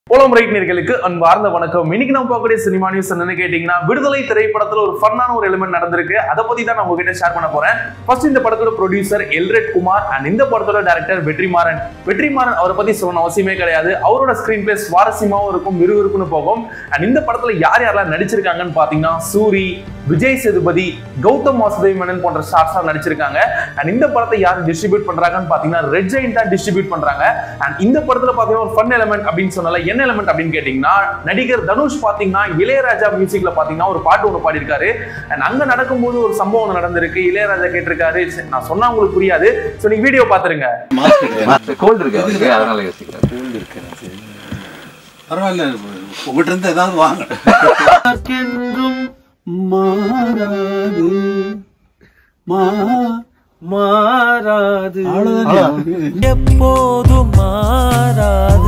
போலம் right நேர்களுக்கு அன்பார்ந்த வணக்கம் இன்னைக்கு நம்ம பார்க்கக்கூடிய சினிமா நியூஸ் என்னன்னு கேட்டீங்கன்னா விடுதலை திரைப்படத்துல ஒரு ஃபன்னான ஒரு எலிமெண்ட் நடந்திருக்கு அதை பத்தி தான் நான் உங்ககிட்ட ஷேர் பண்ண போறேன் ஃபர்ஸ்ட் இந்த படத்தோட ப்ரொடியூசர் எல்ரெட் குமார் அண்ட் இந்த படத்தோட டைரக்டர் வெற்றிமாறன் வெற்றிமாறன் அவரை பத்தி சொல்லணும் அவசியமே கிடையாது அவரோட ஸ்கிரீன் பிளே சுவாரஸ்யமாவும் இருக்கும் விறுவிறுப்புன்னு போகும் அண்ட் இந்த படத்துல யார் யாரெல்லாம் நடிச்சிருக்காங்கன்னு பாத்தீங்கன்னா சூரி விஜய் சேதுபதி கௌதம் வாசுதேவ் மேனன் போன்ற ஸ்டார்ஸ் நடிச்சிருக்காங்க அண்ட் இந்த படத்தை யார் டிஸ்ட்ரிபியூட் பண்றாங்கன்னு பாத்தீங்கன்னா ரெட் ஜெயின் தான் டிஸ்ட்ரிபியூட் பண்றாங்க அண்ட் இந்த படத்துல பாத்தீங்கன்னா ஒரு ஃபன் எலமெண்ட் அப்படின்னு சொன்னால என்ன எலமெண்ட் அப்படின்னு கேட்டீங்கன்னா நடிகர் தனுஷ் பாத்தீங்கன்னா இளையராஜா மியூசிக்ல பாத்தீங்கன்னா ஒரு பாட்டு ஒன்று பாடியிருக்காரு அண்ட் அங்க நடக்கும்போது ஒரு சம்பவம் ஒண்ணு நடந்திருக்கு இளையராஜா கேட்டிருக்காரு சரி, நான் சொன்னா உங்களுக்கு புரியாது சோ நீங்க வீடியோ பாத்துருங்க கோல்டு இருக்கு அவருக்கு அதனால யோசிக்கிறேன் பரவாயில்ல உங்ககிட்ட இருந்து ஏதாவது வாங்க என்றும் மாறாது மா மாறாது அவ்வளவுதான் எப்போதும் மாறாது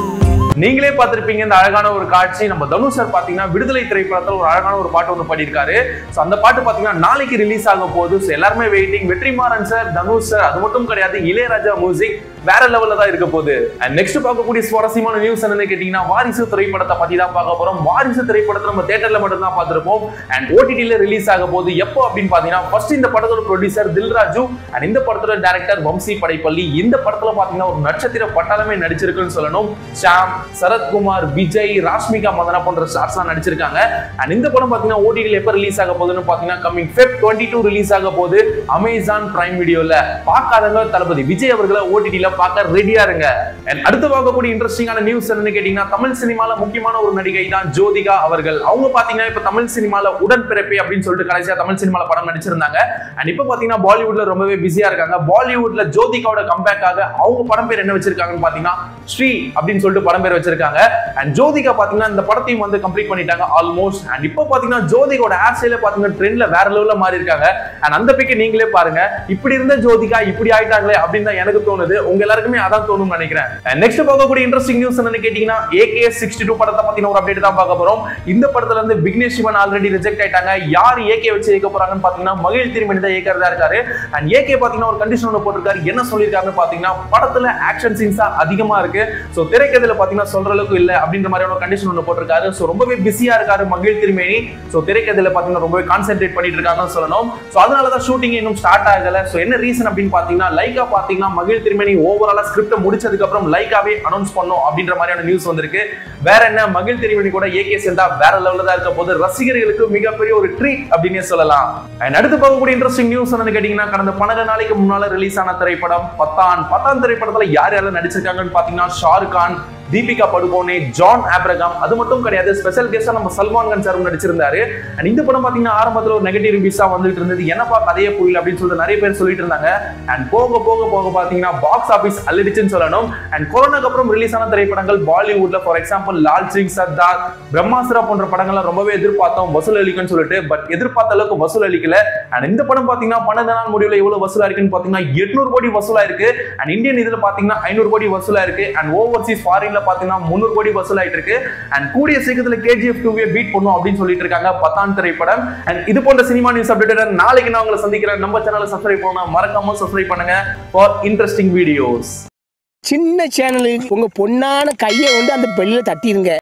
நீங்களே பார்த்திருப்பீங்க இந்த அழகான ஒரு காட்சி நம்ம தனுஷ் சார் பாத்தீங்கன்னா விடுதலை திரைப்படத்துல ஒரு அழகான ஒரு பாட்டு ஒன்று பாடியிருக்காரு ஸோ அந்த பாட்டு பாத்தீங்கன்னா நாளைக்கு ரிலீஸ் ஆக போகுது ஸோ எல்லாருமே waiting Vetrimaaran sir Dhanush sir அது மட்டும் கிடையாது இளையராஜா மியூசிக் வேற லெவல்ல தான் இருக்க போகுது அண்ட் நெக்ஸ்ட் பார்க்கக்கூடிய சுவாரஸ்யமான நியூஸ் என்னன்னு கேட்டீங்கன்னா வாரிசு திரைப்படத்தை பத்தி தான் பார்க்க போறோம் வாரிசு திரைப்படத்தை நம்ம தேட்டர்ல மட்டும் தான் பார்த்திருப்போம் அண்ட் ஓடிடில ரிலீஸ் ஆக போகுது எப்போ அப்படின்னு பாத்தீங்கன்னா ஃபர்ஸ்ட் இந்த படத்தோட ப்ரொடியூசர் தில்ராஜு அண்ட் இந்த படத்தோட டைரக்டர் வம்சி படைப்பள்ளி இந்த படத்துல பாத்தீங்கன்னா ஒரு நட்சத்திர பட்டாளமே நடிச்சிருக்குன்னு சொல்லணும் ஷாம் சரத்குமார் விஜய் ராஷ்மிகா மந்தனா போன்ற ஸ்டார்ஸ்லாம் நடிச்சிருக்காங்க அண்ட் இந்த படம் பாத்தீங்கன்னா ஓடிடில எப்ப ரிலீஸ் ஆக போகுதுன்னு பாத்தீங்கன்னா coming Feb twenty two release ஆக போகுது அமேசான் பிரைம் வீடியோல பார்க்காதவங்க தளபதி விஜய் அவர்களை ஓடிடில பார்க்க ரெடியா இருங்க And அடுத்து பார்க்கக்கூடிய இன்ட்ரெஸ்டிங்கான நியூஸ் என்னன்னு கேட்டீங்கன்னா தமிழ் சினிமால முக்கியமான ஒரு நடிகை தான் ஜோதிகா அவர்கள் அவங்க பாத்தீங்கன்னா இப்ப தமிழ் சினிமால உடன்பிறப்பே அப்படின்னு சொல்லிட்டு கடைசியா தமிழ் சினிமால படம் நடிச்சிருந்தாங்க அண்ட் இப்ப பாத்தீங்கன்னா பாலிவுட்ல ரொம்பவே பிஸியா இருக்காங்க பாலிவுட்ல ஜோதிகாவோட கம்பேக்காக அவங்க படம் பேர் என்ன வச்சிருக்காங்கன்னு பாத்தீங்கன்னா ஸ்ரீ அப்படின்னு சொல்லிட்டு படம் பேர் வச்சிருக்காங்க அண்ட் ஜோதிகா பாத்தீங்கன்னா இந்த படத்தையும் வந்து கம்ப்ளீட் பண்ணிட்டாங்க ஆல்மோஸ்ட் அண்ட் இப்போ பாத்தீங்கன்னா ஜோதிகாவோட ஹேர் ஸ்டைல பாத்தீங்கன்னா ட்ரெண்ட்ல வேற லெவல்ல மாறி இருக்காங்க அண்ட் அந்த பிக்கை நீங்களே பாருங்க இப்படி இருந்த ஜோதிகா இப்படி ஆயிட்டாங்களே அப்படின்னு தான் எனக்கு தோணுது உங்க எல்லாருக்குமே அதான் தோணும்னு நினைக்கிறேன் நெக்ஸ்ட் பார்க்கக்கூடிய இன்ட்ரெஸ்டிங் நியூஸ் என்னன்னு கேட்டீங்கன்னா ஏகே சிக்ஸ்டி டூ படத்தை பத்தின ஒரு அப்டேட் தான் பார்க்க போறோம் இந்த படத்துல இருந்து விக்னேஷ் சிவன் ஆல்ரெடி ரிஜெக்ட் ஆயிட்டாங்க யார் ஏகே வச்சு இயக்க போறாங்கன்னு பாத்தீங்கன்னா மகிழ் திருமணி தான் இயக்கிறதா இருக்காரு அண்ட் ஏகே பாத்தீங்கன்னா ஒரு கண்டிஷன் ஒன்று போட்டிருக்காரு என்ன சொல்லியிருக்காருன்னு பாத்தீங்கன்னா படத்துல ஆக்ஷன் சீன்ஸ் தான் அதிகமா இருக்கு சோ திரைக்கதையில பாத்தீங்கன்னா சொல்ற அளவுக்கு இல்ல அப்படின்ற மாதிரியான ஒரு கண்டிஷன் ஒன்று போட்டிருக்காரு சோ ரொம்பவே பிஸியா இருக்காரு மகிழ் திருமேனி சோ திரைக்கதையில பாத்தீங்கன்னா ரொம்பவே கான்சென்ட்ரேட் பண்ணிட்டு இருக்காங்கன்னு சொல்லணும் சோ அதனால தான் ஷூட்டிங் இன்னும் ஸ்டார்ட் ஆகல சோ என்ன ரீசன் அப்படின்னு பாத்தீங்கன்னா லைக்கா பாத்தீங்கன்னா மகிழ் திருமேனி ஓவராலா ஸ்கிரிப்ட் முடிச்சதுக்கு அப்புறம் லைக்காவே அனௌன்ஸ் பண்ணோம் அப்படின்ற மாதிரியான நியூஸ் வந்திருக்கு வேற என்ன மகிழ் திருமணி கூட ஏகே சேர்ந்தா வேற லெவல்ல தான் இருக்க போது ரசிகர்களுக்கு மிகப்பெரிய ஒரு ட்ரீட் அப்படின்னே சொல்லலாம் And அடுத்து பார்க்கக்கூடிய இன்ட்ரெஸ்டிங் நியூஸ் என்னன்னு கேட்டீங்கன்னா கடந்த பன்னெண்டு நாளைக்கு முன்னால ரிலீஸ் ஆன திரைப்படம் பத்தான் பத்தான் திரைப்படத்துல யார் யாரெல்லாம் நடிச்சிருக்காங்கன்னு பாத்தீங்கன்னா ஷாருக் கான் தீபிகா படுகோனே ஜான் ஆப்ரகாம் அது மட்டும் கிடையாது ஸ்பெஷல் கெஸ்டா நம்ம சல்மான் கான் சாரும் நடிச்சிருந்தாரு அண்ட் இந்த படம் பாத்தீங்கன்னா ஆரம்பத்துல ஒரு நெகட்டிவ் ரிவ்யூஸா வந்துட்டு இருந்தது என்னப்பா கதையே புரியல அப்படின்னு சொல்லிட்டு நிறைய பேர் சொல்லிட்டு இருந்தாங்க அண்ட் போக போக போக பாத்தீங்கன்னா பாக்ஸ் ஆபீஸ் அள்ளிடுச்சுன்னு சொல்லணும் அண்ட் கொரோனாக்கு அப்புறம் ரிலீஸ் ஆன திரைப்படங்கள் பாலிவுட்ல ஃபார் எக்ஸாம்பிள் லால் சிங் சர்தார் பிரம்மாசுரா போன்ற படங்கள்லாம் ரொம்பவே எதிர்பார்த்தோம் வசூல் அளிக்கும்னு சொல்லிட்டு பட் எதிர்பார்த்த அளவுக்கு வசூல் அளிக்கல அண்ட் இந்த படம் பாத்தீங்கன்னா பன்னெண்டு நாள் முடிவுல எவ்வளவு வசூலா இருக்குன்னு பாத்தீங்கன்னா எட்நூறு கோடி வசூலா இருக்கு அண்ட் இந்தியன் இதுல பாத்தீங்கன்னா ஐநூறு கோடி வசூலா இருக்கு அண்ட் ஓவர்சீஸ் ஃபாரின்ல பாத்தீங்கன்னா முந்நூறு கோடி வசூலாயிட்டு இருக்கு அண்ட் கூடிய சீக்கிரத்துல கேஜிஎஃப் டூவே பீட் பண்ணும் அப்படின்னு சொல்லிட்டு இருக்காங்க பத்தான் திரைப்படம் அண்ட் இது போன்ற சினிமா நியூஸ் அப்டேட் நாளைக்கு நான் உங்களை சந்திக்கிறேன் நம்ம சேனலை சப்ஸ்கிரைப் பண்ணா மறக்காம சப்ஸ்கிரைப் பண்ணுங்க ஃபார் இன்ட்ரெஸ்டிங் வீடியோஸ் சின்ன சேனலுக்கு உங்க பொண்ணான கையை வந்து அந்த பெல்லில் தட்டிடுங்க